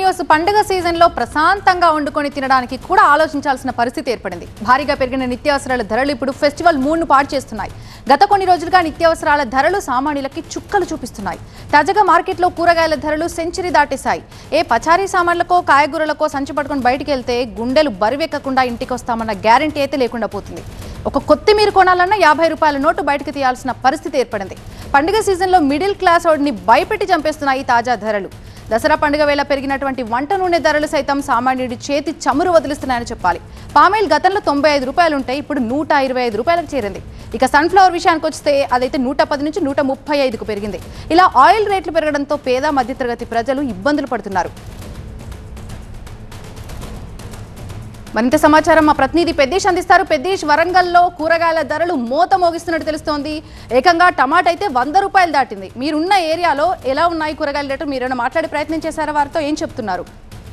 News పండుగ సీజన్లో ప్రశాంతంగా వండుకొని తినడానికి కూడా ఆలోచించాల్సిన పరిస్థితి ఏర్పడింది భారీగా పెరిగిన నిత్యావసరాల ధరలు ఇప్పుడు ఫెస్టివల్ మూడ్ను పాడు చేస్తున్నాయి గత కొన్ని రోజులుగా నిత్యావసరాల ధరలు సామాన్యులకి చుక్కలు చూపిస్తున్నాయి తాజాగా మార్కెట్లో కూరగాయల ధరలు సెంచరీ దాటేశాయి ఏ పచారీ సామాన్లకో కాయగూరలకో సంచి పట్టుకొని బయటికి వెళ్తే గుండెలు బరివెక్కకుండా ఇంటికి వస్తామన్న గ్యారంటీ అయితే లేకుండా పోతుంది ఒక కొత్తిమీర కొనాలన్నా యాభై రూపాయల నోటు బయటకు తీయాల్సిన పరిస్థితి ఏర్పడింది పండుగ సీజన్లో మిడిల్ క్లాస్ వాడిని భయపెట్టి చంపేస్తున్నాయి ఈ తాజా ధరలు దసరా పండుగ వేళ పెరిగినటువంటి వంట నూనె ధరలు సైతం సామాన్యుడి చేతి చమురు వదిలిస్తున్నాయని చెప్పాలి పామాయిల్ గతంలో తొంభై ఐదు రూపాయలు ఉంటే ఇప్పుడు నూట ఇరవై ఐదు రూపాయలకు చేరింది ఇక సన్ఫ్లవర్ విషయానికి వస్తే అదైతే నూట పది నుంచి నూట ముప్పై ఐదుకు పెరిగింది ఇలా ఆయిల్ రేట్లు పెరగడంతో పేద మధ్యతరగతి ప్రజలు ఇబ్బందులు పడుతున్నారు మరింత సమాచారం మా ప్రతినిధి పెద్దేశ్ అందిస్తారు పెద్దేశ్ వరంగల్లో కూరగాయల ధరలు మోత మోగిస్తున్నట్టు తెలుస్తోంది ఏకంగా టమాటా అయితే వంద రూపాయలు దాటింది మీరున్న ఏరియాలో ఎలా ఉన్నాయి కూరగాయల రేటు మీరు ఏమైనా మాట్లాడే ప్రయత్నం చేశారా వారితో ఏం చెప్తున్నారు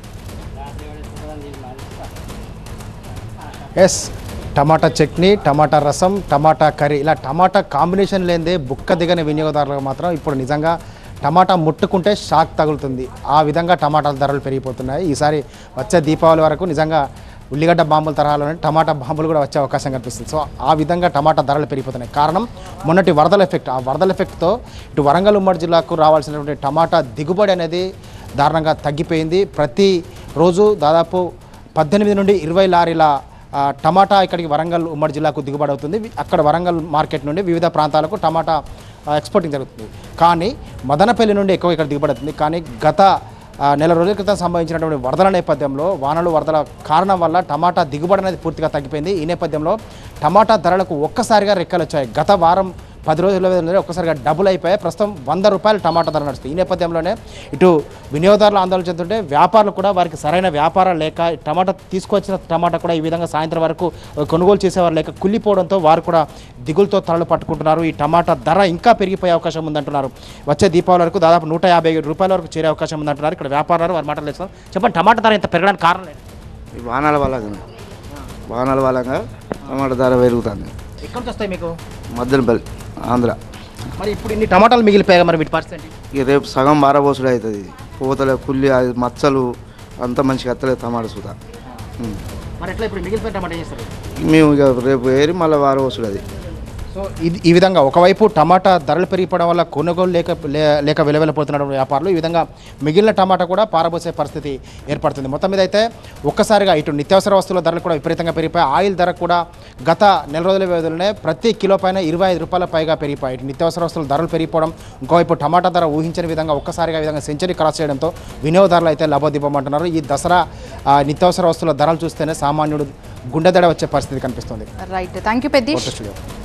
ఎస్ టమాటా చట్నీ టమాటా రసం టమాటా కర్రీ ఇలా టమాటా కాంబినేషన్ లేనిదే బుక్క దిగని వినియోగదారులకు మాత్రం ఇప్పుడు నిజంగా టమాటా ముట్టుకుంటే షాక్ తగులుతుంది ఆ విధంగా టమాటాల ధరలు పెరిగిపోతున్నాయి ఈసారి వచ్చే దీపావళి వరకు నిజంగా ఉల్లిగడ్డ బాంబుల తరహాలోనే టమాటా బాంబులు కూడా వచ్చే అవకాశం కనిపిస్తుంది సో ఆ విధంగా టమాటా ధరలు పెరిగిపోతున్నాయి కారణం మొన్నటి వరదల ఎఫెక్ట్ ఆ వరదల ఎఫెక్ట్తో ఇటు వరంగల్ ఉమ్మడి జిల్లాకు రావాల్సినటువంటి టమాటా దిగుబడి అనేది దారుణంగా తగ్గిపోయింది ప్రతి రోజు దాదాపు పద్దెనిమిది నుండి ఇరవై లారీల ఆ, టమాటా ఇక్కడికి వరంగల్ ఉమ్మడి జిల్లాకు దిగుబడి అవుతుంది వి- అక్కడ వరంగల్ మార్కెట్ నుండి వివిధ ప్రాంతాలకు టమాటా ఆ, ఎక్స్పోర్టింగ్ జరుగుతుంది కానీ మదనపల్లి నుండి ఎక్కువ ఇక్కడ దిగుబడి అవుతుంది కానీ గత ఆ, నెల రోజుల క్రితం సంభవించినటువంటి వరదల నేపథ్యంలో వానలు వరదల కారణం వల్ల టమాటా దిగుబడి అనేది పూర్తిగా తగ్గిపోయింది ఈ నేపథ్యంలో టమాటా ధరలకు ఒక్కసారిగా రెక్కలు వచ్చాయి గత వారం పది రోజుల వ్యవధిలో ఒక్కసారిగా డబుల్ అయిపోయాయి ప్రస్తుతం వంద రూపాయలు టమాటా ధర నడుస్తుంది ఈ నేపథ్యంలోనే ఇటు వినియోగదారులు ఆందోళన చెందుతుంటే వ్యాపారులు కూడా వారికి సరైన వ్యాపారం లేక టమాటా తీసుకొచ్చిన టమాటా కూడా ఈ విధంగా సాయంత్రం వరకు కొనుగోలు చేసేవారు లేక కుళ్ళిపోవడంతో వారు కూడా దిగులతో తలలు పట్టుకుంటున్నారు ఈ టమాటా ధర ఇంకా పెరిగిపోయే అవకాశం ఉందంటున్నారు వచ్చే దీపావళి వరకు దాదాపు నూట యాభై రూపాయల వరకు చేరే అవకాశం ఉందంటున్నారు ఇక్కడ వ్యాపారాలు వారి మాటలు తెలుస్తాం చెప్పండి టమాటా ధర ఇంత పెరగడానికి కారణం ఏంటి? ఈ వాహనాల వల్ల వాహనాల వల్ల టమాటా ధర పెరుగుతుంది ఎక్కడి నుంచి వస్తాయి మీకు మద్దనపల్లి ఆంధ్ర మరి ఇప్పుడు ఇన్ని టమాటాలు మిగిలిపోయాయి మరి వీటి పరిస్థితి ఏంటి? ఇక రేపు సగం బారబోసుడు అవుతుంది పూతలే కుల్లి అది మచ్చలు అంత మంచిగా ఎత్తలేదు టమాటా సుత ఉం. మరి ఎట్లా ఇప్పుడు మిగిలిపోయిన టమాటా ఏం చేస్తారు మేము ఇక రేపు ఏరి మళ్ళీ వారబోసుడు అది సో ఇది ఈ విధంగా ఒకవైపు టమాటా ధరలు పెరిగిపోవడం వల్ల కొనుగోలు లేక లే- లేక వెలవెలపోతున్న వ్యాపారులు ఈ విధంగా మిగిలిన టమాటా కూడా పారబోసే పరిస్థితి ఏర్పడుతుంది మొత్తం మీద అయితే ఒక్కసారిగా ఇటు నిత్యావసర వస్తువుల ధరలు కూడా విపరీతంగా పెరిగిపోయి ఆయిల్ ధర కూడా గత నెల రోజుల వ్యవధిలోనే ప్రతి కిలో పైన ఇరవై ఐదు రూపాయల పైగా పెరిగిపోయాయి ఇటు నిత్యావసర వస్తువుల ధరలు పెరిగిపోవడం ఇంకోవైపు టమాటా ధర ఊహించని విధంగా ఒక్కసారిగా ఈ విధంగా సెంచరీ క్రాస్ చేయడంతో వినియోగదారులు అయితే లభోదిబ్బమంటున్నారు ఈ దసరా ఆ, నిత్యావసర వస్తువుల ధరలు చూస్తేనే సామాన్యుడు గుండెదడ వచ్చే పరిస్థితి కనిపిస్తుంది రైట్ థ్యాంక్ యూ పెద్దీష్ ఫోటో స్టూడియో